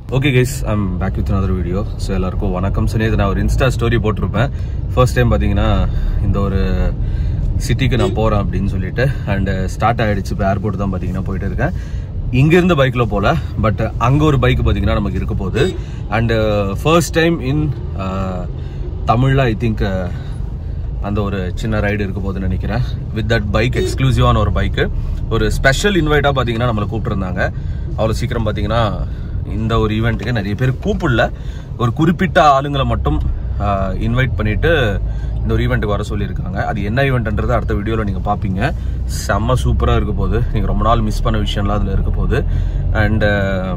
Okay guys I'm back with another video so எல்லாருக்கும் வணக்கம் so நேற்று நான் ஒரு இன்ஸ்டா ஸ்டோரி போட்டிருப்பேன் ஃபர்ஸ்ட் டைம் பார்த்தீங்கன்னா இந்த ஒரு சிட்டிக்கு நான் போகிறேன் அப்படின்னு சொல்லிட்டு அண்ட் ஸ்டார்ட் ஆகிடுச்சு இப்போ ஏர்போர்ட் தான் பார்த்தீங்கன்னா போயிட்டு இருக்கேன் இங்கேருந்து பைக்கில் போகல பட் அங்கே ஒரு பைக் பார்த்தீங்கன்னா நமக்கு இருக்க போகுது அண்ட் ஃபர்ஸ்ட் டைம் இன் தமிழில் ஐ திங்க் அந்த ஒரு சின்ன ரைடு இருக்க போகுதுன்னு நினைக்கிறேன் வித் தட் பைக் எக்ஸ்க்ளூசிவான ஒரு பைக்கு ஒரு ஸ்பெஷல் இன்வைட்டாக பார்த்தீங்கன்னா நம்மளை கூப்பிட்டுருந்தாங்க அவ்வளோ சீக்கிரம் பார்த்தீங்கன்னா இந்த ஒரு ஈவெண்ட்டுக்கு நிறைய பேர் கூப்பிடல ஒரு குறிப்பிட்ட ஆளுங்களை மட்டும் இன்வைட் பண்ணிட்டு இந்த ஒரு ஈவெண்ட்டுக்கு வர சொல்லியிருக்காங்க அது என்ன ஈவெண்ட்ன்றது அடுத்த வீடியோவில் நீங்கள் பார்ப்பீங்க செம்ம சூப்பராக இருக்க போகுது நீங்கள் ரொம்ப நாள் மிஸ் பண்ண விஷயம்லாம் அதில் இருக்க போகுது அண்டு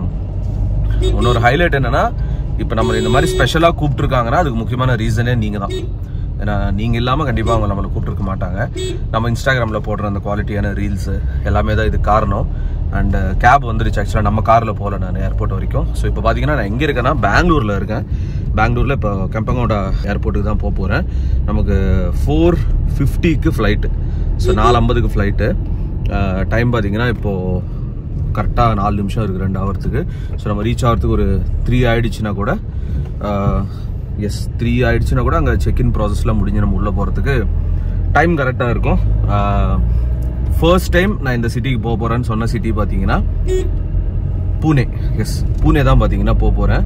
இன்னொரு ஹைலைட் என்னன்னா இப்போ நம்ம இந்த மாதிரி ஸ்பெஷலாக கூப்பிட்டுருக்காங்கன்னா அதுக்கு முக்கியமான ரீசனே நீங்கள் தான் ஏன்னா நீங்கள் இல்லாமல் கண்டிப்பாக அவங்க நம்மளை கூப்பிட்டுருக்க மாட்டாங்க நம்ம இன்ஸ்டாகிராமில் போடுற அந்த குவாலிட்டியான ரீல்ஸு எல்லாமே தான் இது காரணம் அண்ட் கேப் வந்துருச்சு ஆக்சுவலாக நம்ம காரில் போகல நான் ஏர்போர்ட் வரைக்கும் ஸோ இப்போ பார்த்தீங்கன்னா நான் எங்கே இருக்கேன்னா பெங்களூரில் இருக்கேன் பெங்களூரில் இப்போ கெம்பங்கோடா ஏர்போர்ட்டுக்கு தான் போக போகிறேன் நமக்கு ஃபோர் ஃபிஃப்டிக்கு ஃப்ளைட்டு ஸோ நாலு ஐம்பதுக்கு ஃப்ளைட்டு டைம் பார்த்தீங்கன்னா இப்போது கரெக்டாக நாலு நிமிஷம் இருக்குது ரெண்டு ஹவர்த்துக்கு ஸோ நம்ம ரீச் ஆகிறதுக்கு ஒரு த்ரீ ஆயிடுச்சுன்னா கூட எஸ் த்ரீ ஆயிடுச்சுன்னா கூட அங்கே செக்இன் ப்ராசஸ்லாம் முடிஞ்சு நம்ம உள்ளே போகிறதுக்கு டைம் கரெக்டாக இருக்கும் ஃபர்ஸ்ட் டைம் நான் இந்த சிட்டிக்கு போக போகிறேன்னு சொன்ன சிட்டி பார்த்தீங்கன்னா பூனே எஸ் பூனே தான் பார்த்தீங்கன்னா போக போகிறேன்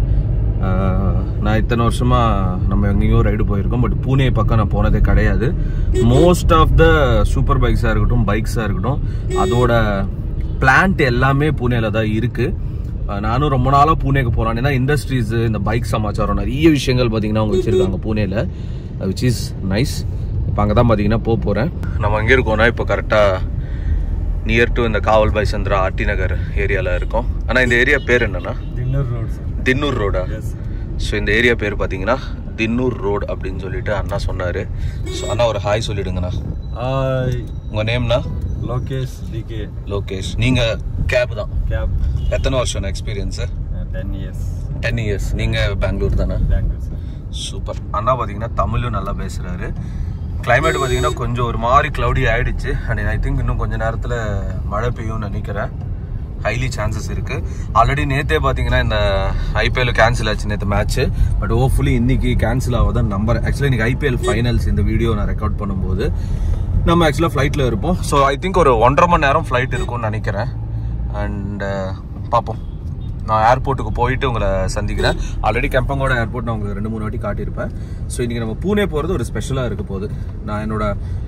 நான் இத்தனை வருஷமாக நம்ம எங்கேயோ ரைடு போயிருக்கோம் பட் பூனே பக்கம் நான் போனதே கிடையாது மோஸ்ட் ஆஃப் த சூப்பர் பைக்ஸாக இருக்கட்டும் பைக்ஸாக இருக்கட்டும் அதோட பிளான்ட் எல்லாமே பூனேல தான் இருக்குது நானும் ரொம்ப நாளாக பூனேக்கு போகலான் ஏன்னா இண்டஸ்ட்ரீஸ் இந்த பைக் சமாச்சாரம் நிறைய விஷயங்கள் பார்த்தீங்கன்னா அவங்க வச்சுருக்காங்க பூனேல விச் இஸ் நைஸ் இப்போ அங்கே தான் பார்த்தீங்கன்னா போக போகிறேன் நம்ம எங்கே இருக்கோம்னா இப்போ கரெக்டாக நியர் டு இந்த காவல் பை சந்திரா ஆர்டி நகர் ஏரியாவில் இருக்கோம் ஆனால் இந்த ஏரியா பேர் என்னன்னா டின்னர் ரோட் சார் தின்னூர் ரோடா எஸ் ஸோ இந்த ஏரியா பேர் பார்த்தீங்கன்னா தின்னூர் ரோடு அப்படின்னு சொல்லிட்டு அண்ணா சொன்னார் ஸோ அண்ணா ஒரு ஹாய் சொல்லிடுங்கண்ணா உங்கள் நேம்னா லோகேஷ் டிகே லோகேஷ் நீங்கள் கேப் தான் கேப் எத்தனை வருஷம் experience ten years ten years நீங்கள் பெங்களூர் தானே பெங்களூர் சார் சூப்பர் அண்ணா பார்த்தீங்கன்னா தமிழும் நல்லா பேசுகிறாரு கிளைமேட் பார்த்தீங்கன்னா கொஞ்சம் ஒரு மாதிரி க்ளவுடி ஆயிடுச்சு அண்ட் ஐ திங்க் இன்னும் கொஞ்ச நேரத்தில் மழை பெய்யும்னு நினைக்கிறேன் ஹைலி சான்சஸ் இருக்கு ஆல்ரெடி நேத்தே பார்த்தீங்கன்னா இந்த ஐபிஎல் கேன்சல் ஆச்சு நேற்று மேட்ச் பட் ஹோப்ஃபுல்லி இன்னைக்கு கேன்சல் ஆகுதான் நம்பர் ஆக்சுவலாக இன்னைக்கு ஐபிஎல் ஃபைனல்ஸ் இந்த வீடியோ நான் ரெக்கார்ட் பண்ணும்போது நம்ம ஆக்சுவலாக ஃப்ளைட்டில் இருப்போம் ஸோ ஐ திங்க் ஒரு ஒன்றரை மணி நேரம் ஃப்ளைட் இருக்கும்னு நினைக்கிறேன் அண்ட் பார்ப்போம் நான் ஏர்போர்ட்டுக்கு போயிட்டு உங்களை சந்திக்கிறேன் ஆல்ரெடி கெம்பங்கோட ஏர்போர்ட் நான் உங்களுக்கு ரெண்டு மூணு வாட்டி காட்டியிருப்பேன் ஸோ இன்றைக்கி நம்ம பூனே போகிறது ஒரு ஸ்பெஷலாக இருக்க போகுது நான் என்னோட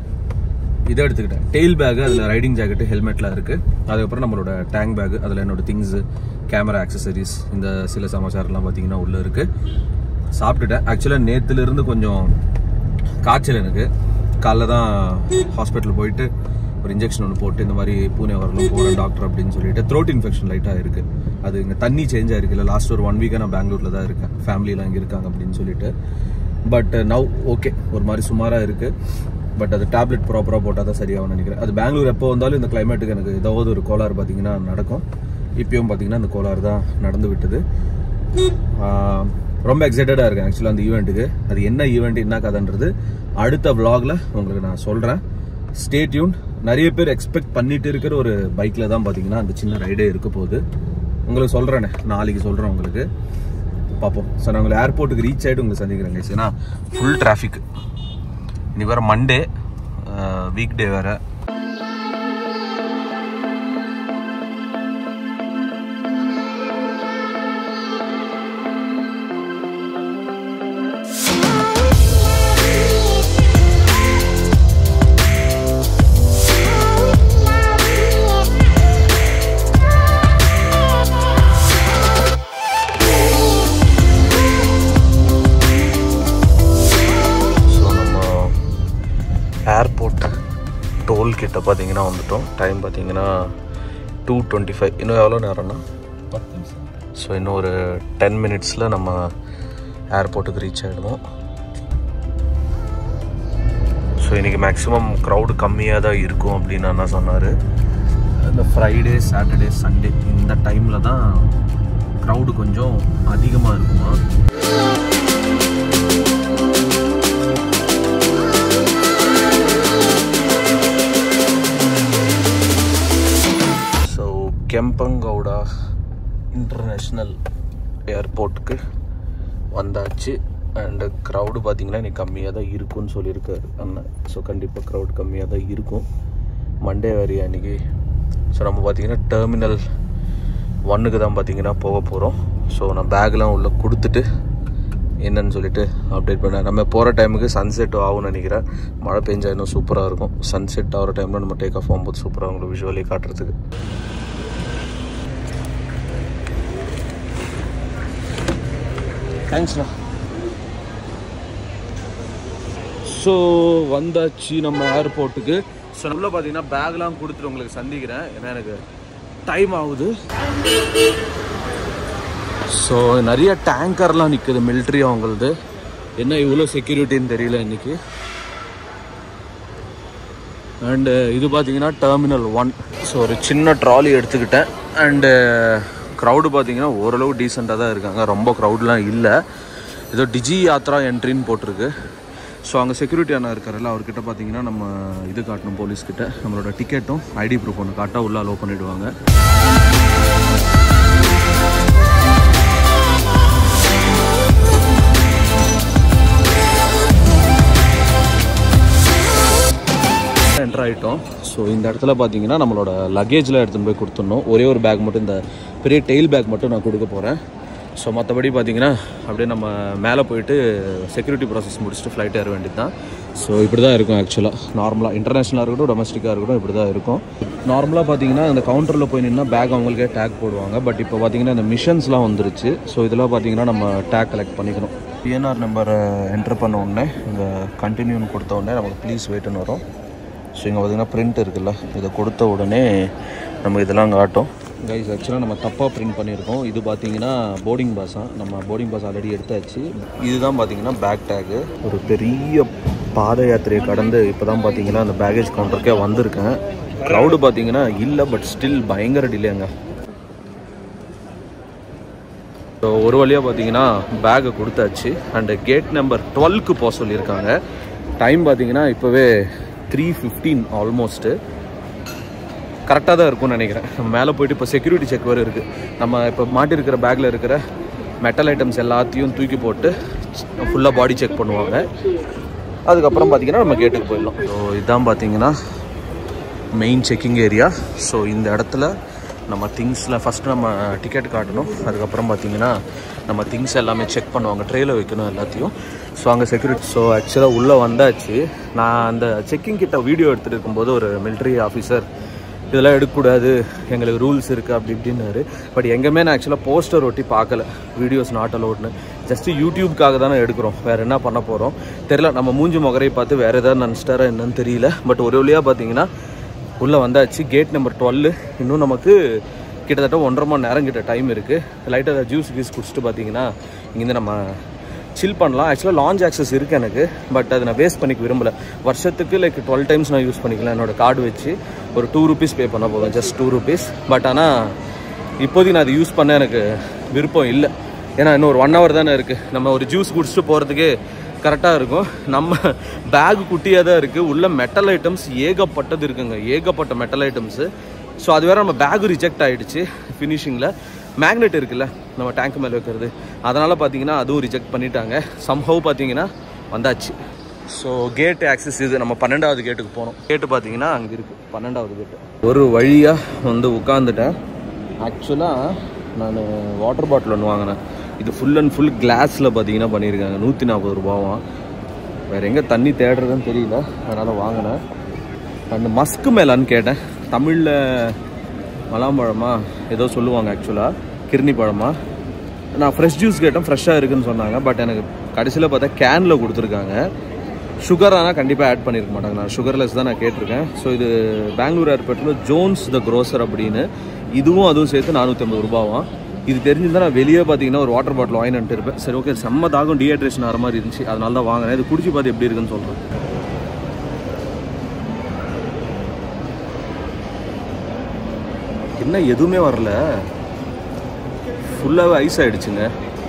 இதை எடுத்துக்கிட்டேன் டெயில் பேக் அதில் ரைடிங் ஜாக்கெட்டு ஹெல்மெட்லாம் இருக்குது அதுக்கப்புறம் நம்மளோட டேங்க் பேக் அதில் என்னோட திங்ஸு கேமரா ஆக்சசரிஸ் இந்த சில சமாச்சாரம்லாம் பார்த்தீங்கன்னா உள்ளே இருக்குது சாப்பிட்டுட்டேன் ஆக்சுவலாக நேற்றுலேருந்து கொஞ்சம் காய்ச்சல் எனக்கு காலைல தான் ஹாஸ்பிட்டல் போயிட்டு ஒரு இன்ஜெக்ஷன் ஒன்று போட்டு இந்த மாதிரி பூனே வரலாம் போகிறேன் டாக்டர் அப்படின்னு சொல்லிட்டு த்ரோட் இன்ஃபெக்ஷன் லைட்டாக இருக்குது அது இங்கே தண்ணி சேஞ்ச் ஆகிருக்கு இல்லை லாஸ்ட் ஒரு ஒன் வீக்காக நான் பெங்களூரில் தான் இருக்கேன் ஃபேமிலியெலாம் இங்கே இருக்காங்க அப்படின்னு சொல்லிட்டு பட் நவ் ஓகே ஒரு மாதிரி சுமாராக இருக்குது பட் அது டேப்லெட் ப்ராப்பராக போட்டால் தான் சரியாகும் நினைக்கிறேன் அது பெங்களூர் எப்போ வந்தாலும் இந்த கிளைமேட்டுக்கு எனக்கு ஏதாவது ஒரு கோளாறு பார்த்தீங்கன்னா நடக்கும் இப்பயும் பார்த்தீங்கன்னா அந்த கோளாறு தான் நடந்து விட்டது ஆஹ் ரொம்ப எக்ஸைட்டடாக இருக்கேன் ஆக்சுவலாக அந்த ஈவெண்ட்டுக்கு அது என்ன ஈவெண்ட் என்ன கதைன்றது அடுத்த vlogல உங்களுக்கு நான் சொல்கிறேன் ஸ்டே டியூன் நிறைய பேர் எக்ஸ்பெக்ட் பண்ணிட்டு இருக்கிற ஒரு பைக்கில் தான் பார்த்தீங்கன்னா அந்த சின்ன ரைடே இருக்க போகுது உங்களுக்கு சொல்கிறேனே நாளைக்கு சொல்கிறேன் உங்களுக்கு பார்ப்போம் ஸோ நான் உங்களை ஏர்போர்ட்டுக்கு ரீச் ஆகிட்டு உங்களை சந்திக்கிறேன் guys. ஏன்னா ஃபுல் டிராஃபிக் இனி வேறு மண்டே வீக் டே வேறு ஸோ நம்ம ஏர்போர்ட் டோல் கிட்ட பார்த்தீங்கன்னா வந்துட்டோம் டைம் பார்த்தீங்கன்னா டூ டுவெண்ட்டி ஃபைவ் இன்னும் எவ்வளோ நேரம்னா பத்து நிமிஷம் ஸோ இன்னும் ஒரு டென் மினிட்ஸில் நம்ம ஏர்போர்ட்டுக்கு ரீச் ஆகிடுவோம் ஸோ இன்றைக்கி மேக்ஸிமம் க்ரௌடு கம்மியாக தான் இருக்கும் அப்படின்னு அண்ணா சொன்னார் இந்த ஃப்ரைடே சாட்டர்டே சண்டே இந்த டைமில் தான் க்ரௌடு கொஞ்சம் அதிகமாக இருக்குமா ஸோ கெம்பங்கவுடா இன்டர்நேஷ்னல் ஏர்போர்ட்டுக்கு வந்தாச்சு அண்டு க்ரௌடு பார்த்தீங்கன்னா இன்னைக்கு கம்மியாக தான் இருக்கும்னு சொல்லியிருக்காரு அண்ணன் ஸோ கண்டிப்பாக க்ரௌட் கம்மியாக தான் இருக்கும் மண்டே வரையா அன்றைக்கி ஸோ நம்ம பார்த்தீங்கன்னா டெர்மினல் ஒன்றுக்கு தான் பார்த்தீங்கன்னா போக போகிறோம் ஸோ நான் பேக்லாம் உள்ளே கொடுத்துட்டு என்னன்னு சொல்லிட்டு அப்டேட் பண்ணேன் நம்ம போகிற டைமுக்கு சன்செட் ஆகும்னு நினைக்கிறேன் மழை பெஞ்சா இன்னும் சூப்பராக இருக்கும் சன்செட் ஆகிற டைமில் நம்ம டேக் ஆஃப் ஆகும்போது சூப்பராக உங்களுக்கு விஷுவலி காட்டுறதுக்கு தேங்க்ஸ்ண்ணா ஸோ வந்தாச்சு நம்ம ஏர்போர்ட்டுக்கு ஸோ உள்ள பார்த்தீங்கன்னா பேக்லாம் கொடுத்துட்டு உங்களுக்கு சந்திக்கிறேன் ஏன்னா எனக்கு டைம் ஆகுது ஸோ நிறைய டேங்கர்லாம் நிற்குது மிலிட்ரி அவங்களது என்ன இவ்வளோ செக்யூரிட்டின்னு தெரியல இன்னைக்கு அண்டு இது பார்த்தீங்கன்னா டெர்மினல் ஒன் ஸோ ஒரு சின்ன ட்ராலி எடுத்துக்கிட்டேன் அண்டு க்ரௌடு பார்த்தீங்கன்னா ஓரளவு டீசெண்டாக தான் இருக்காங்க ரொம்ப க்ரௌட்லாம் இல்லை ஏதோ டிஜி யாத்ரா என்ட்ரின்னு போட்டிருக்கு ஸோ அங்கே செக்யூரிட்டி அண்ணா இருக்கார்ல அவர்கிட்ட பார்த்தீங்கன்னா நம்ம இது காட்டணும் போலீஸ்கிட்ட நம்மளோட டிக்கெட்டும் ஐடி ப்ரூஃப் ஒன்று காட்டா உள்ள அலோவ் பண்ணிவிடுவாங்க என்டர் ஆகிட்டோம் ஸோ இந்த இடத்துல பார்த்தீங்கன்னா நம்மளோட லக்கேஜ்லாம் எடுத்துன்னு போய் கொடுத்துடணும் ஒரே ஒரு பேக் மட்டும் இந்த பெரிய டெயில் பேக் மட்டும் நான் கொடுக்க போகிறேன் ஸோ மற்றபடி பார்த்தீங்கன்னா அப்படியே நம்ம மேலே போயிட்டு செக்யூரிட்டி ப்ராசஸ் முடிச்சுட்டு ஃப்ளைட் ஏற வேண்டியது தான் ஸோ இப்படி தான் இருக்கும் ஆக்சுவலாக நார்மலாக இன்டர்நேஷனலாக இருக்கட்டும் டொமஸ்டிக்காக இருக்கட்டும் இப்படி தான் இருக்கும் நார்மலாக பார்த்தீங்கன்னா அந்த கவுண்டரில் போய் நின்னா பேக் அவங்களுக்கே டேக் போடுவாங்க பட் இப்போ பார்த்தீங்கன்னா இந்த மிஷன்ஸ்லாம் வந்துருச்சு ஸோ இதெல்லாம் பார்த்தீங்கன்னா நம்ம டேக் கலெக்ட் பண்ணிக்கணும் பிஎன்ஆர் நம்பரை என்டர் பண்ண உடனே இங்கே கண்டினியூன்னு கொடுத்த உடனே நமக்கு ப்ளீஸ் வெயிட்னு வரும் ஸோ இங்கே பார்த்தீங்கன்னா பிரிண்ட் இருக்குல்ல இதை கொடுத்த உடனே நம்ம இதெல்லாம் காட்டும் கைஸ் ஆக்சுவலாக நம்ம தப்பாக பிரிண்ட் பண்ணியிருக்கோம் இது பார்த்தீங்கன்னா போர்டிங் பாஸா நம்ம போர்டிங் பாஸ் ஆல்ரெடி எடுத்தாச்சு இதுதான் பார்த்தீங்கன்னா பேக் டேகு ஒரு பெரிய பாத யாத்திரையை கடந்து இப்போ தான் பார்த்தீங்கன்னா அந்த பேகேஜ் கவுண்டருக்கே வந்திருக்கேன் க்ரௌடு பார்த்தீங்கன்னா இல்லை பட் ஸ்டில் பயங்கர டிலேங்க ஸோ ஒரு வழியாக பார்த்தீங்கன்னா பேக்கை கொடுத்தாச்சு அண்டு கேட் நம்பர் டுவெல்க்கு போக சொல்லியிருக்காங்க டைம் பார்த்தீங்கன்னா இப்போவே த்ரீ ஃபிஃப்டீன் ஆல்மோஸ்ட்டு கரெக்டாக தான் இருக்கும்னு நினைக்கிறேன் நம்ம மேலே போயிட்டு இப்போ செக்யூரிட்டி செக் வேறு இருக்குது நம்ம இப்போ மாட்டிருக்கிற பேக்கில் இருக்கிற மெட்டல் ஐட்டம்ஸ் எல்லாத்தையும் தூக்கி போட்டு ஃபுல்லாக பாடி செக் பண்ணுவாங்க அதுக்கப்புறம் பார்த்தீங்கன்னா நம்ம கேட்டுக்கு போயிடலாம் ஸோ இதுதான் பார்த்தீங்கன்னா மெயின் செக்கிங் ஏரியா ஸோ இந்த இடத்துல நம்ம திங்ஸில் ஃபஸ்ட்டு நம்ம டிக்கெட் காட்டணும் அதுக்கப்புறம் பார்த்தீங்கன்னா நம்ம திங்ஸ் எல்லாமே செக் பண்ணுவாங்க ட்ரெயில வைக்கணும் எல்லாத்தையும் ஸோ அங்கே செக்யூரிட்டி ஸோ ஆக்சுவலாக உள்ளே வந்தாச்சு நான் அந்த செக்கிங் கிட்ட வீடியோ எடுத்துகிட்டு இருக்கும்போது ஒரு மிலிட்ரி ஆஃபீஸர் இதெல்லாம் எடுக்கக்கூடாது எங்களுக்கு ரூல்ஸ் இருக்குது அப்படி இப்படின்னாரு பட் எங்கேயுமே நான் ஆக்சுவலாக போஸ்டர் ஒட்டி பார்க்கல வீடியோஸ் நாட் அலோட்னு ஜஸ்ட் யூடியூப்காக தானே எடுக்கிறோம் வேறு என்ன பண்ண போகிறோம் தெரில நம்ம மூஞ்சி முகரை பார்த்து வேறு ஏதாவது நினச்சிட்டாரா என்னன்னு தெரியல பட் ஒரு வழியாக பார்த்தீங்கன்னா உள்ளே வந்தாச்சு கேட் நம்பர் டுவெல் இன்னும் நமக்கு கிட்டத்தட்ட ஒன்றரை மணி நேரம் கிட்ட டைம் இருக்குது லைட்டாக ஜூஸ் கீஸ் குடிச்சிட்டு பார்த்தீங்கன்னா இங்கேருந்து நம்ம சில் பண்ணலாம் ஆக்சுவலாக லான்ச் ஆக்சஸ் இருக்குது எனக்கு பட் அதை நான் வேஸ்ட் பண்ணிக்க விரும்பல வருஷத்துக்கு லைக் டுவெல் டைம்ஸ் நான் யூஸ் பண்ணிக்கலாம் என்னோட கார்டு வச்சு ஒரு டூ ருபீஸ் பே பண்ண போதும் ஜஸ்ட் டூ ருபீஸ் பட் ஆனால் இப்போதைக்கு நான் அதை யூஸ் பண்ண எனக்கு விருப்பம் இல்லை ஏன்னா இன்னும் ஒரு ஒன் ஹவர் தானே இருக்குது நம்ம ஒரு ஜூஸ் குடிச்சிட்டு போகிறதுக்கே கரெக்டாக இருக்கும் நம்ம பேக் குட்டியாக தான் இருக்குது உள்ள மெட்டல் ஐட்டம்ஸ் ஏகப்பட்டது இருக்குங்க ஏகப்பட்ட மெட்டல் ஐட்டம்ஸு ஸோ அது வேறு நம்ம பேக் ரிஜெக்ட் ஆகிடுச்சு ஃபினிஷிங்கில் மேக்னெட் இருக்குல்ல நம்ம டேங்க் மேலே வைக்கிறது அதனால் பார்த்தீங்கன்னா அதுவும் ரிஜெக்ட் பண்ணிட்டாங்க சம்ஹவ் பார்த்தீங்கன்னா வந்தாச்சு ஸோ கேட் ஆக்சஸ் இது நம்ம பன்னெண்டாவது கேட்டுக்கு போனோம் கேட்டு பார்த்தீங்கன்னா அங்கே இருக்குது பன்னெண்டாவது கேட்டு ஒரு வழியாக வந்து உட்காந்துட்டேன் ஆக்சுவலாக நான் வாட்டர் பாட்டில் ஒன்று வாங்கினேன் இது ஃபுல் அண்ட் ஃபுல் கிளாஸில் பார்த்தீங்கன்னா பண்ணியிருக்காங்க நூற்றி நாற்பது ரூபாவாம் வேறு எங்கே தண்ணி தேடுறதுன்னு தெரியல அதனால் வாங்கினேன் அண்ட் மஸ்க்கு மேலான்னு கேட்டேன் தமிழில் மலாம்பழமா ஏதோ சொல்லுவாங்க ஆக்சுவலாக கிர்னி பழமா நான் ஃப்ரெஷ் ஜூஸ் கேட்டேன் ஃப்ரெஷ்ஷாக இருக்குன்னு சொன்னாங்க பட் எனக்கு கடைசியில் பார்த்தா கேனில் கொடுத்துருக்காங்க சுகர் ஆனால் கண்டிப்பாக ஆட் பண்ணியிருக்க மாட்டாங்க நான் சுகர்லெஸ் தான் நான் கேட்டிருக்கேன் ஸோ இது பெங்களூர் ஏர்போர்ட்டில் ஜோன்ஸ் த க்ரோசர் அப்படின்னு இதுவும் அதுவும் சேர்த்து நானூற்றி ஐம்பது ரூபாவாம் இது தெரிஞ்சிருந்தா நான் வெளியே பார்த்தீங்கன்னா ஒரு வாட்டர் பாட்டில் வாங்கிட்டு இருப்பேன் சரி ஓகே செம்ம தாகம் டீஹைட்ரேஷன் ஆகிற மாதிரி இருந்துச்சு அதனால தான் வாங்கினேன் இது குடிச்சு பார்த்து எப்படி இருக்குன்னு சொல்கிறேன் என்ன எதுவுமே வரல ஃபுல்லாகவே ஐஸ் ஆயிடுச்சுங்க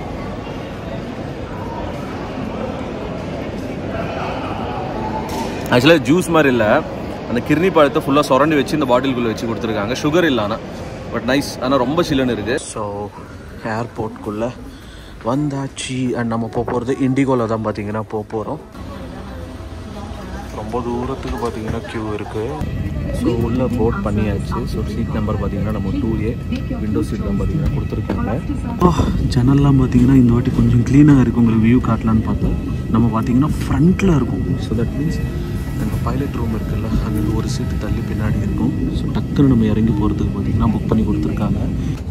ஆக்சுவலாக ஜூஸ் மாதிரி இல்லை அந்த கிர்னி பழத்தை ஃபுல்லாக சுரண்டி வச்சு இந்த பாட்டிலுக்குள்ளே வச்சு கொடுத்துருக்காங்க சுகர் இல்லை ஆனால் பட் நைஸ் ஆனால் ரொம்ப சில்லுன்னு இருக்குது ஸோ ஏர்போர்ட்குள்ளே வந்தாச்சு அண்ட் நம்ம போக போகிறது இண்டிகோவில் தான் பார்த்தீங்கன்னா போக போகிறோம் ரொம்ப தூரத்துக்கு பார்த்தீங்கன்னா க்யூ இருக்குது ஸோ உள்ளே போட் பண்ணியாச்சு ஸோ சீட் நம்பர் பார்த்தீங்கன்னா நம்ம டூ ஏ விண்டோ சீட் தான் பார்த்தீங்கன்னா கொடுத்துருக்காங்க ஜன்னல்லாம் பார்த்தீங்கன்னா இந்த வாட்டி கொஞ்சம் க்ளீனாக இருக்குது உங்களுக்கு வியூ காட்டலான்னு பார்த்தோம் நம்ம பார்த்தீங்கன்னா ஃப்ரண்ட்டில் இருக்கும் ஸோ தட் மீன்ஸ் அந்த பைலட் ரூம் இருக்குல்ல அங்கே ஒரு சீட்டு தள்ளி பின்னாடி இருக்கும் ஸோ டக்குன்னு நம்ம இறங்கி போகிறதுக்கு பார்த்தீங்கன்னா புக் பண்ணி கொடுத்துருக்காங்க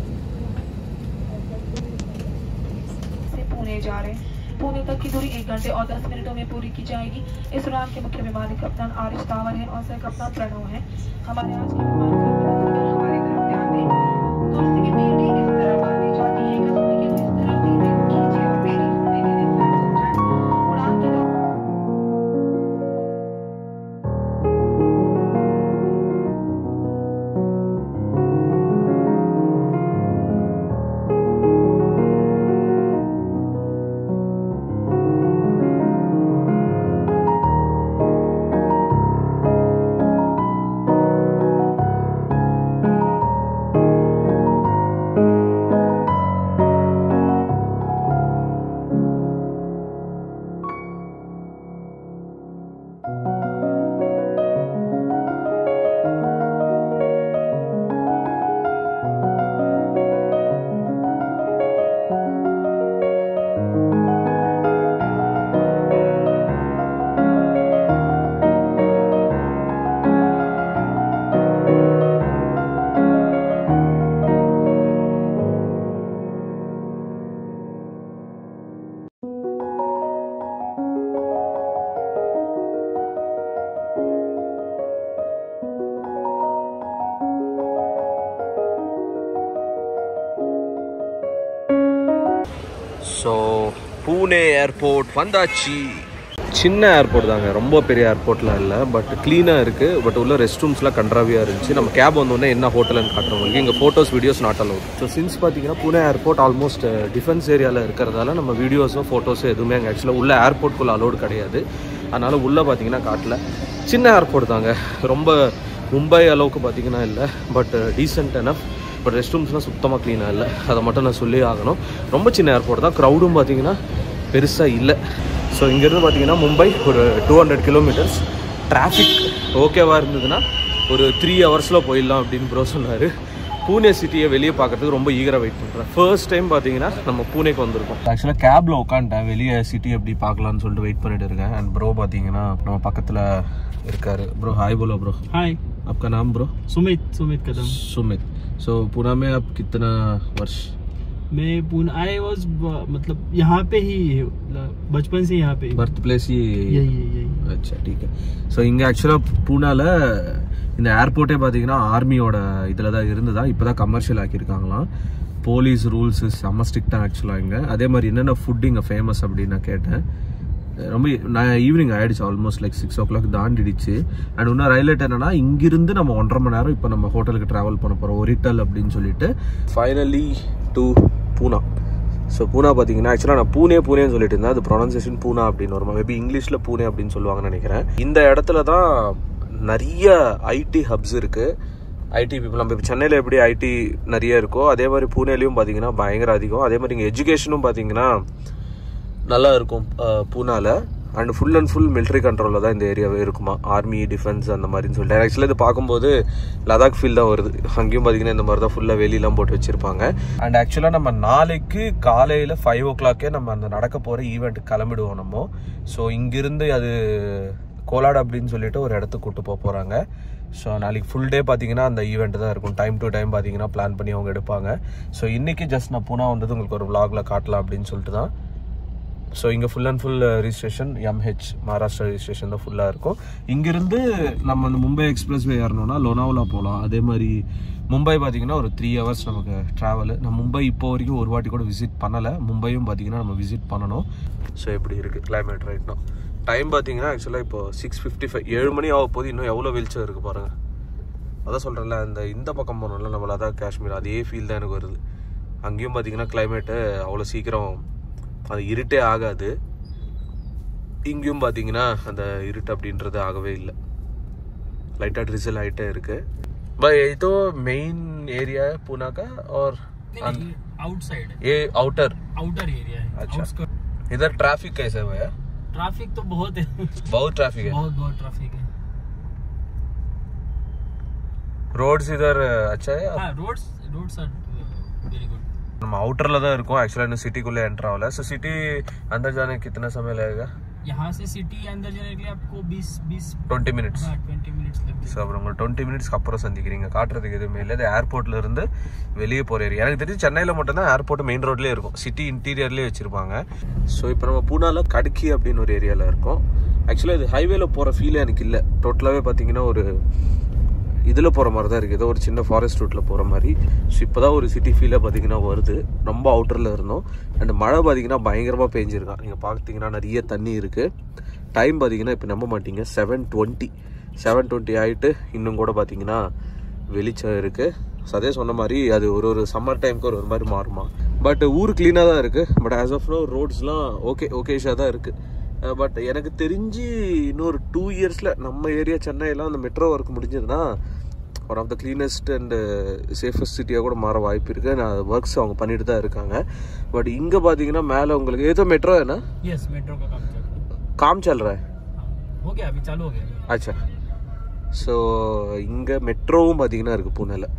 से पुणे जा रहे हैं पुणे तक की दूरी एक घंटे और दस मिनटों में पूरी की जाएगी इस उड़ान के मुख्य विमानी कप्तान आरिश तावर है और सह कप्तान प्रणव है हमारे आज के विमान का अभिनंदन हमारी तरफ ध्यान दें कुर्सी की बेड़ी इस तरह बांधी जाती है कसौटी के इस तरह बेड़ी खींचे और बेड़ी धीरे धीरे फ्लैट हो जाए उड़ान के दौरान ஸோ பூனே ஏர்போர்ட் வந்தாச்சு சின்ன ஏர்போர்ட் தாங்க ரொம்ப பெரிய ஏர்போர்ட்லாம் இல்லை பட் க்ளீனாக இருக்குது பட் உள்ள ரெஸ்ட் ரூம்ஸ்லாம் கன்றாவியாக இருந்துச்சு நம்ம கேப் வந்தோடனே என்ன ஹோட்டல்னு காட்டுறவங்களுக்கு இங்கே photos videos not allowed so since பார்த்தீங்கன்னா பூனே ஏர்போர்ட் ஆல்மோஸ்ட் டிஃபென்ஸ் ஏரியாவில் இருக்கிறதால நம்ம வீடியோஸோ ஃபோட்டோஸோ எதுவுமே அங்கே ஆக்சுவலாக உள்ள ஏர்போர்ட்குள்ளே அலோடு கிடையாது அதனால் உள்ளே பார்த்தீங்கன்னா காட்டல சின்ன ஏர்போர்ட் தாங்க ரொம்ப மும்பை அளவுக்கு பார்த்தீங்கன்னா இல்லை but decent enough but rest ரூம்ஸ்லாம் சுத்தமாக க்ளீனாக இல்லை அதை மட்டும் நான் சொல்லி ஆகணும் ரொம்ப சின்ன ஏர்போர்ட் தான் க்ரௌடும் பார்த்தீங்கன்னா பெருசாக இல்லை ஸோ இங்கேருந்து பார்த்தீங்கன்னா மும்பை ஒரு டூ ஹண்ட்ரட் கிலோமீட்டர்ஸ் டிராஃபிக் ஓகேவாக இருந்ததுன்னா ஒரு த்ரீ ஹவர்ஸில் போயிடலாம் அப்படின்னு ப்ரோ சொன்னார் பூனே சிட்டியை வெளியே பார்க்கறதுக்கு ரொம்ப ஈகராக வெயிட் பண்ணுறேன் ஃபர்ஸ்ட் டைம் பார்த்தீங்கன்னா நம்ம பூனேக்கு வந்திருக்கோம் ஆக்சுவலாக கேபில் உட்காந்துட்டேன் வெளியே சிட்டி எப்படி பார்க்கலாம்னு சொல்லிட்டு வெயிட் பண்ணிட்டு இருக்கேன் அண்ட் ப்ரோ பார்த்தீங்கன்னா நம்ம பக்கத்தில் இருக்காரு ப்ரோ ஹாய் போலோ ப்ரோ हाय आपका नाम ब्रो सुमित सुमित कदम सुमित सो पुणे में आप कितना वर्ष मैं पुणे आई वाज मतलब यहाँ पे ही मतलब बचपन से यहाँ पे ही। बर्थ प्लेस ही यही यही यही அச்சா டீக் ஸோ இங்கே ஆக்சுவலாக பூனால இந்த ஏர்போர்ட்டே பார்த்தீங்கன்னா ஆர்மியோட இதில் தான் இருந்ததா இப்போ தான் கமர்ஷியல் ஆக்கியிருக்காங்களாம் போலீஸ் ரூல்ஸ் செம்ம ஸ்ட்ரிக்டாக ஆக்சுவலாக இங்கே அதே மாதிரி என்னென்ன ஃபுட் இங்கே ஃபேமஸ் அப்படின்னு நான் கேட்டேன் ரொம்ப நான் ஈவினிங் ஆயிடுச்சு almost like six o'clock தாண்டிடுச்சு அண்ட் இன்னும் ஹைலைட் என்னன்னா இங்கிருந்து நம்ம ஒன்றரை மணி நேரம் இப்போ நம்ம ஹோட்டலுக்கு ட்ராவல் பண்ண போகிறோம் ஒரிட்டல் அப்படின்னு சொல்லிட்டு finally to Poona so Poona பார்த்தீங்கன்னா ஆக்சுவலாக நான் பூனே பூனேன்னு சொல்லிட்டு இருந்தேன் அது ப்ரொனன்சியேஷன் பூனா அப்படின்னு வரும் மேபி இங்கிலீஷில் பூனே அப்படின்னு சொல்லுவாங்கன்னு நினைக்கிறேன் இந்த இடத்துல தான் நிறைய ஐடி ஹப்ஸ் இருக்குது ஐடி பீப்புள் நம்ம இப்போ சென்னையில் எப்படி ஐடி நிறைய இருக்கோ அதே மாதிரி பூனேலையும் பார்த்தீங்கன்னா பயங்கர அதிகம் அதே மாதிரி இங்கே எஜுகேஷனும் பார்த்தீங்கன்னா நல்லா இருக்கும் அஹ், பூனால and full and full military கண்ட்ரோலில் தான் இந்த ஏரியாவே இருக்குமா ஆர்மி டிஃபென்ஸ் அந்த மாதிரின்னு சொல்லிட்டு ஆக்சுவலாக இது பார்க்கும்போது லடாக் ஃபீல் தான் வருது அங்கேயும் பார்த்தீங்கன்னா இந்த மாதிரி தான் ஃபுல்லாக வெளியெல்லாம் போட்டு வச்சிருப்பாங்க அண்ட் ஆக்சுவலாக நம்ம நாளைக்கு காலையில் ஃபைவ் ஓ கிளாக்கே நம்ம அந்த நடக்க போகிற ஈவெண்ட் கிளம்பிடுவோம் நம்ம ஸோ இங்கிருந்து அது கோலாட் அப்படின்னு சொல்லிட்டு ஒரு இடத்துக்கு கூட்டு போக போகிறாங்க ஸோ நாளைக்கு ஃபுல் டே பார்த்தீங்கன்னா அந்த ஈவெண்ட் தான் இருக்கும் டைம் டு டைம் பார்த்தீங்கன்னா பிளான் பண்ணி அவங்க எடுப்பாங்க ஸோ இன்றைக்கி ஜஸ்ட் நான் பூனா வந்தது உங்களுக்கு ஒரு vlogல காட்டலாம் அப்படின்னு சொல்லிட்டு தான் ஸோ இங்கே full and full registration MH Maharashtra registration தான் ஃபுல்லாக இருக்கும் இங்கிருந்து நம்ம அந்த மும்பை எக்ஸ்பிரஸ் வே ஏறணும்னா லோனாவலா போகலாம் அதே மாதிரி மும்பை பார்த்தீங்கன்னா ஒரு த்ரீ ஹவர்ஸ் நமக்கு ட்ராவல் நான் மும்பை இப்போ வரைக்கும் ஒரு வாட்டி கூட விசிட் பண்ணலை மும்பையும் பார்த்தீங்கன்னா நம்ம விசிட் பண்ணணும் ஸோ எப்படி இருக்குது கிளைமேட் ரைட்னா டைம் பார்த்தீங்கன்னா ஆக்சுவலாக இப்போ சிக்ஸ் ஃபிஃப்டி ஃபைவ் ஏழு மணி ஆக போது இன்னும் எவ்வளோ வெளிச்சம் இருக்குது பாருங்கள் அதான் சொல்கிறேன்ல இந்த இந்த பக்கம் போனோம்ல நம்ம லடாக் காஷ்மீர் அதே ஃபீல் தான் எனக்கு வருது அங்கேயும் பார்த்தீங்கன்னா கிளைமேட்டு அவ்வளோ சீக்கிரம் அது இருட்டே ஆகாது இங்கேயும் பார்த்தீங்கன்னா அந்த இருட்டு அப்படின்றது ஆகவே இல்லை லைட்டாக ட்ரிசல் ஆகிட்டே இருக்கு भाई यही तो मेन एरिया है पूना का और अन- आउटसाइड है ये आउटर आउटर एरिया है अच्छा। आउटस्कर्ट इधर ट्रैफिक कैसे हुआ है ट्रैफिक तो बहुत है बहुत ट्रैफिक है बहुत बहुत ट्रैफिक है रोड्स इधर अच्छा है हाँ roads roads are very good நம்ம அவுட்டர்ல தான் இருக்கோம் ஆக்சுவலா இன்னும் சிட்டிக்குள்ளே என்டர் ஆகல ஸோ சிட்டி अंदर जाने कितना समय लगेगा यहाँ से सिटी अंदर जाने के लिए आपको 20 20 டுவெண்ட்டி மினிட்ஸ் हाँ 20 मिनट्स लगते ஸோ அப்புறம் உங்களை டுவெண்ட்டி மினிட்ஸ்க்கு அப்புறம் சந்திக்கிறீங்க காட்டுறதுக்கு எதுவுமே இல்லை இது ஏர்போர்ட்ல இருந்து வெளியே போகிற ஏரியா எனக்கு தெரிஞ்சு சென்னையில் மட்டும்தான் ஏர்போர்ட் மெயின் ரோட்லேயே இருக்கும் சிட்டி இன்டீரியர்லேயே வச்சிருப்பாங்க ஸோ இப்போ நம்ம பூனால கடுக்கி அப்படின்னு ஒரு ஏரியாவில் இருக்கோம் ஆக்சுவலாக இது ஹைவேல போகிற ஃபீலே எனக்கு இல்லை டோட்டலாகவே பார்த்தீங்கன்னா ஒரு இதில் போகிற மாதிரி தான் இருக்குது ஏதோ ஒரு சின்ன ஃபாரஸ்ட் ரூட்டில் போகிற மாதிரி ஸோ இப்போ தான் ஒரு சிட்டி ஃபீலாக பார்த்தீங்கன்னா வருது ரொம்ப அவுட்டரில் இருந்தோம் அண்ட் மழை பார்த்தீங்கன்னா பயங்கரமாக பெஞ்சிருக்கான் நீங்கள் பார்த்தீங்கன்னா நிறைய தண்ணி இருக்குது டைம் பார்த்தீங்கன்னா இப்போ நம்ப மாட்டீங்க செவன் டுவெண்ட்டி செவன் டுவெண்ட்டி ஆகிட்டு இன்னும் கூட பார்த்தீங்கன்னா வெளிச்சம் இருக்குது ஸோ அதே சொன்ன மாதிரி அது ஒரு ஒரு சம்மர் டைமுக்கு ஒரு ஒரு மாதிரி மாறுமா பட் ஊர் க்ளீனாக தான் இருக்குது பட் ஆஸ் ஆஃப் நோ ரோட்ஸ்லாம் ஓகே ஓகேஷாக தான் இருக்குது பட் எனக்கு தெரிஞ்சு இன்னொரு டூ இயர்ஸில் நம்ம ஏரியா சென்னையெல்லாம் அந்த மெட்ரோ ஒர்க் முடிஞ்சதுன்னா one of the cleanest and safest சிட்டியாக கூட மாற வாய்ப்பு இருக்குது நான் ஒர்க்ஸ் அவங்க பண்ணிட்டு தான் இருக்காங்க பட் இங்கே பார்த்தீங்கன்னா மேலே உங்களுக்கு ஏதோ மெட்ரோ என்ன यस मेट्रो का काम चल रहा है காம் चल रहा है हाँ, हो गया अभी चालू हो गया ஆச்சா ஸோ இங்கே மெட்ரோவும் பார்த்தீங்கன்னா இருக்குது பூனேல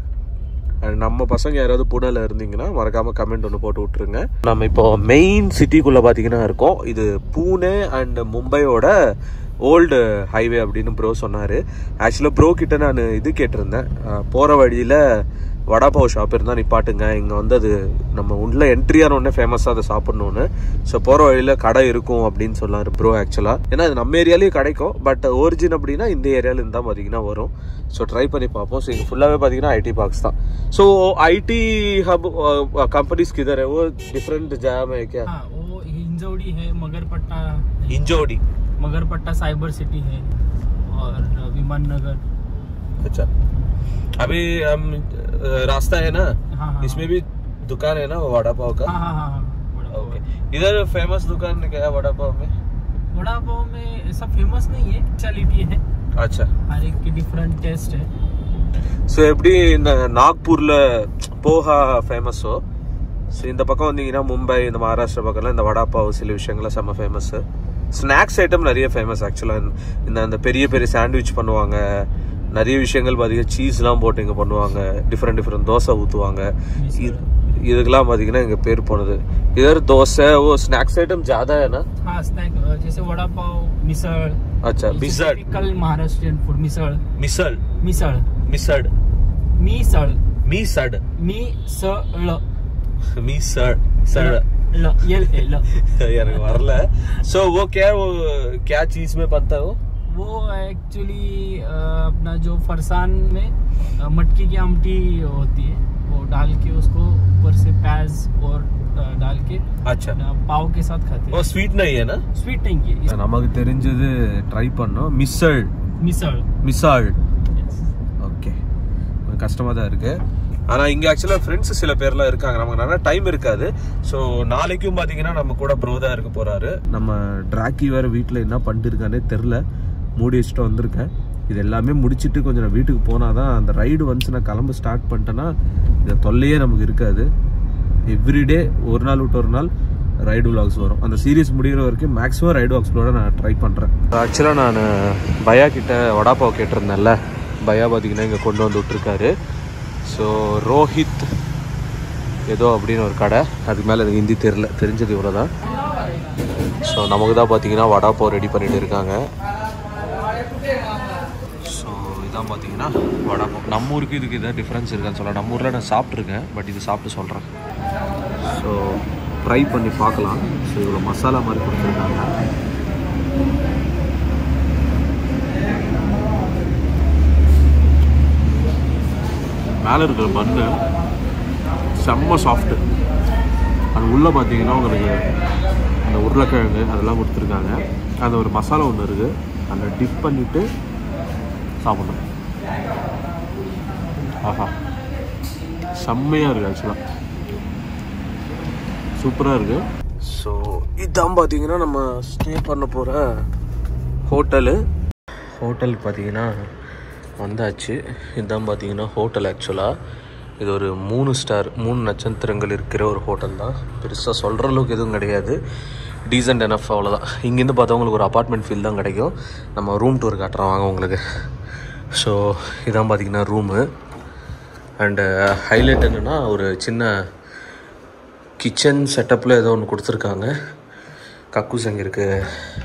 And நம்ம பசங்க யாராவது பூனேல இருந்தீங்கன்னா மறக்காம கமெண்ட் ஒன்று போட்டு விட்டுருங்க நம்ம இப்போ மெயின் சிட்டிக்குள்ளே பார்த்தீங்கன்னா இருக்கோம் இது பூனே அண்ட் மும்பையோட ஓல்டு ஹைவே அப்படின்னு ப்ரோ சொன்னார் ஆக்சுவலாக ப்ரோ கிட்ட நான் இது கேட்டிருந்தேன் போகிற வழியில் வடாபாவ் ஷாப் இருந்தால் நிப்பாட்டுங்க இங்கே வந்து அது நம்ம உள்ள என்ட்ரியான உடனே ஃபேமஸாக அதை சாப்பிட்ணுன்னு ஸோ போகிற வழியில் கடை இருக்கும் அப்படின்னு சொன்னார் ப்ரோ ஆக்சுவலாக ஏன்னா அது நம்ம ஏரியாலேயும் கிடைக்கும் பட் ஒரிஜின் அப்படின்னா இந்த ஏரியாவில் தான் பார்த்தீங்கன்னா வரும் ஸோ ட்ரை பண்ணி பார்ப்போம் ஸோ இங்கே ஃபுல்லாகவே பார்த்தீங்கன்னா ஐடி பார்க்ஸ் தான் ஸோ ஐடி ஹப் कंपनीज किधर है वो डिफरेंट जगह में है क्या हाँ वो हिंजौड़ी है मगरपट्टा है, इंजोड़ी मगरपट्टा साइबर सिटी है और विमान नगर अच्छा अभी हम अ, रास्ता है ना हाँ हाँ इसमें भी दुकान है ना वो वड़ा पाव का हाँ हाँ हाँ हाँ वड़ा पाव ओके है। इधर फेमस दुकान क्या है वड़ा पाव में वड़ा पाव में ऐसा फेमस नहीं है स्पेशलिटी है अच्छा हर एक की डिफरेंट टेस्ट है ஸோ எப்படி இந்த நாக்பூரில் போஹா ஃபேமஸோ ஸோ இந்த பக்கம் வந்தீங்கன்னா மும்பை இந்த மகாராஷ்டிரா பக்கம்லாம் இந்த வடாப்பாவ் சில விஷயங்கள்லாம் செம்ம ஃபேமஸ்ஸு ஸ்நாக்ஸ் ஐட்டம் நிறைய ஃபேமஸ் ஆக்சுவலாக இந்த அந்த பெரிய பெரிய சாண்ட்விச் பண்ணுவாங்க நிறைய விஷயங்கள் பார்த்தீங்கன்னா சீஸ்லாம் போட்டு இங்கே பண்ணுவாங்க டிஃப்ரெண்ட் டிஃப்ரெண்ட் தோசை ஊற்றுவாங்க இது இதுக்கெல்லாம் பார்த்தீங்கன்னா இங்கே பேர் போனது இதர் தோசை ஓ ஸ்நாக்ஸ் ஐட்டம் ज़्यादा है ना हाँ स्नैक जैसे वड़ा पाव मिसळ अच्छा मिसळ कल महाराष्ट्रियन फूड मिसळ मिसळ मिसळ मिसळ मिसळ मिसळ मिसळ मिसळ सळ ल यल ए ल यार வரல सो वो क्या वो क्या चीज में बनता है वो वो एक्चुअली अपना जो फरसान में अ, मटकी की आमटी होती है वो डाल के उसको ऊपर से प्याज और अ, डाल के अच्छा अ, पाव के साथ खाते वो हैं ஸ்வீட் नहीं है ना स्वीट नहीं है நமக்கு தெரிஞ்சது ட்ரை பண்ணோம் மிஸ்ஸல் मिसळ மிசால் Yes. ஓகே கொஞ்சம் கஷ்டமாக தான் இருக்கு ஆனால் இங்கே ஆக்சுவலாக ஃப்ரெண்ட்ஸ் சில பேர்லாம் இருக்காங்க நமக்கு நிறைய டைம் இருக்காது ஸோ நாளைக்கும் பார்த்தீங்கன்னா நம்ம கூட ப்ரோ தான் இருக்க போகிறாரு நம்ம ட்ராக்கி வேறு வீட்டில் என்ன பண்ணிட்டு இருக்கானே தெரில மூடி வச்சுட்டு வந்திருக்கேன் இது எல்லாமே முடிச்சிட்டு கொஞ்சம் நான் வீட்டுக்கு போனால் தான் அந்த ரைடு ஒன்ஸ் நான் கிளம்ப ஸ்டார்ட் பண்ணிட்டேன்னா இந்த தொல்லையே நமக்கு இருக்காது எவ்ரிடே ஒரு நாள் விட்டு ஒரு நாள் ரைடு vlogs வரும் அந்த சீரிஸ் முடிகிற வரைக்கும் மேக்ஸிமம் ரைடு vlogsலோட நான் ட்ரை பண்ணுறேன் ஆக்சுவலாக நான் பயா கிட்ட வடாப்பாவ் கேட்டிருந்தேன்ல பயா பார்த்தீங்கன்னா இங்கே கொண்டு வந்து விட்ருக்காரு ஸோ ரோஹித் ஏதோ அப்படின்னு ஒரு கடை அதுக்கு மேலே எனக்கு ஹிந்தி தெரில தெரிஞ்சது இவ்வளோ தான் ஸோ நமக்கு தான் பார்த்தீங்கன்னா வடாப்பாவ் ரெடி பண்ணிட்டு இருக்காங்க ஸோ இதான் பார்த்தீங்கன்னா வடாப்பாவ் நம்ம ஊருக்கு இதுக்கு இதான் டிஃப்ரென்ஸ் இருக்கான்னு சொல்ல நம்ம ஊரில் நான் சாப்பிட்ருக்கேன் பட் இது சாப்பிட்டு சொல்கிறேன் ஸோ ட்ரை பண்ணி பார்க்கலாம் ஸோ இவ்வளோ மசாலா மாதிரி கொடுத்துருக்காங்க மேலே இருக்கிற பன்னு செம்ம சாஃப்ட்டு அது உள்ளே பார்த்தீங்கன்னா உங்களுக்கு அந்த உருளைக்கிழங்கு அதெல்லாம் கொடுத்துருக்காங்க அந்த ஒரு மசாலா ஒன்று இருக்குது அதை டிப் பண்ணிவிட்டு சாப்பிடணும் ஆஹா செம்மையாக இருக்குது ஆக்சுவலாக சூப்பராக இருக்குது ஸோ இதான் பார்த்தீங்கன்னா நம்ம ஸ்டே பண்ண போகிற ஹோட்டலு ஹோட்டலுக்கு பார்த்தீங்கன்னா வந்தாச்சு இதுதான் பார்த்தீங்கன்னா ஹோட்டல் ஆக்சுவலாக இது ஒரு மூணு ஸ்டார் மூணு நட்சத்திரங்கள் இருக்கிற ஒரு ஹோட்டல் தான் பெருசாக சொல்கிற அளவுக்கு எதுவும் கிடையாது டீசென்ட் எனஃப் அவ்வளோதான் இங்கேருந்து பார்த்தவங்களுக்கு ஒரு அப்பார்ட்மெண்ட் ஃபீல் தான் கிடைக்கும் நம்ம ரூம் டூர் காட்டுறோம் வாங்க உங்களுக்கு ஸோ இதான் பார்த்தீங்கன்னா ரூமு அண்டு ஹைலைட் என்னென்னா ஒரு சின்ன கிச்சன் செட்டப்பில் ஏதோ ஒன்று கொடுத்துருக்காங்க கக்கூஸ் அங்கே இருக்குது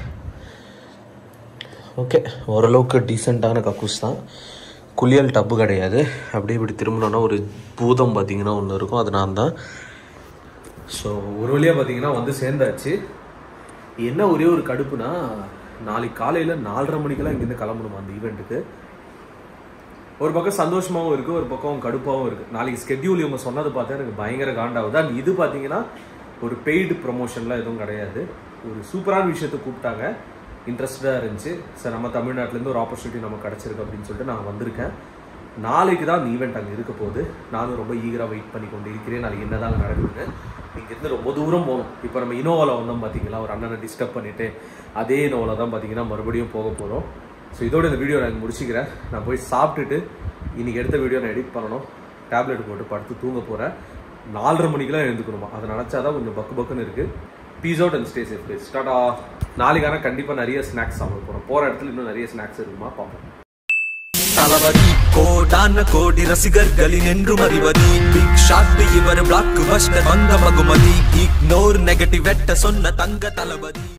ஓகே ஓரளவுக்கு டீசெண்டான கக்கூஸ் தான் குளியல் டப்பு கிடையாது அப்படியே இப்படி திரும்பினோன்னா ஒரு பூதம் பார்த்தீங்கன்னா ஒன்று இருக்கும் அது நான் தான் ஸோ ஒரு வழியாக பார்த்தீங்கன்னா வந்து சேர்ந்தாச்சு என்ன ஒரே ஒரு கடுப்புனா நாளைக்கு காலையில் நாலரை மணிக்கெல்லாம் இங்கேருந்து கிளம்பணுமா அந்த ஈவெண்ட்டுக்கு ஒரு பக்கம் சந்தோஷமாகவும் இருக்குது ஒரு பக்கம் கடுப்பாகவும் இருக்குது நாளைக்கு ஸ்கெட்யூல் இவங்க சொன்னது பார்த்தா எனக்கு பயங்கர காண்டாகுது அண்ட் இது பார்த்தீங்கன்னா ஒரு பெய்டு ப்ரொமோஷன்லாம் எதுவும் கிடையாது ஒரு சூப்பரான விஷயத்தை கூப்பிட்டாங்க இன்ட்ரெஸ்டடாக இருந்துச்சு சார் நம்ம தமிழ்நாட்டிலேருந்து ஒரு ஆப்பர்ச்சுனிட்டி நமக்கு கிடச்சிருக்கு அப்படின்னு சொல்லிட்டு நான் வந்திருக்கேன் நாளைக்கு தான் அந்த ஈவெண்ட் அங்கே இருக்க போகுது நானும் ரொம்ப ஈகராக வெயிட் பண்ணி கொண்டு இருக்கிறேன் நாளைக்கு என்ன தான் நடக்குதுன்னு இங்கேருந்து ரொம்ப தூரம் போகணும் இப்போ நம்ம இனோவாவில் வந்தோம் பார்த்தீங்களா ஒரு அண்ணனை டிஸ்டர்ப் பண்ணிவிட்டு அதே இனோவாவில் தான் பார்த்தீங்கன்னா மறுபடியும் போக போகிறோம் ஸோ இதோட இந்த வீடியோ நான் முடிச்சுக்கிறேன் நான் போய் சாப்பிட்டுட்டு இன்னைக்கு எடுத்த வீடியோ நான் எடிட் பண்ணணும் டேப்லெட் போட்டு படுத்து தூங்க போகிறேன் நாலரை மணிக்கெல்லாம் எழுந்துக்கணுமா அதை நினச்சாதான் கொஞ்சம் பக்கு பக்குன்னு இருக்குது peace out and stay safe place start நாளைக்கான கண்டிப்பாக நிறைய ஸ்நாக்ஸ் சாப்பிட போகிறோம் போகிற இடத்துல இன்னும் நிறைய ஸ்நாக்ஸ் இருக்குமா பார்ப்போம் தளபதி கோடான கோடி ரசிகர்களின் என்றும் அறிவதி பிக் ஷாட் இவர் பிளாக் பஸ்டர் வந்த மகுமதி இக்னோர் நெகட்டிவ் வெட்ட சொன்ன தங்க தளபதி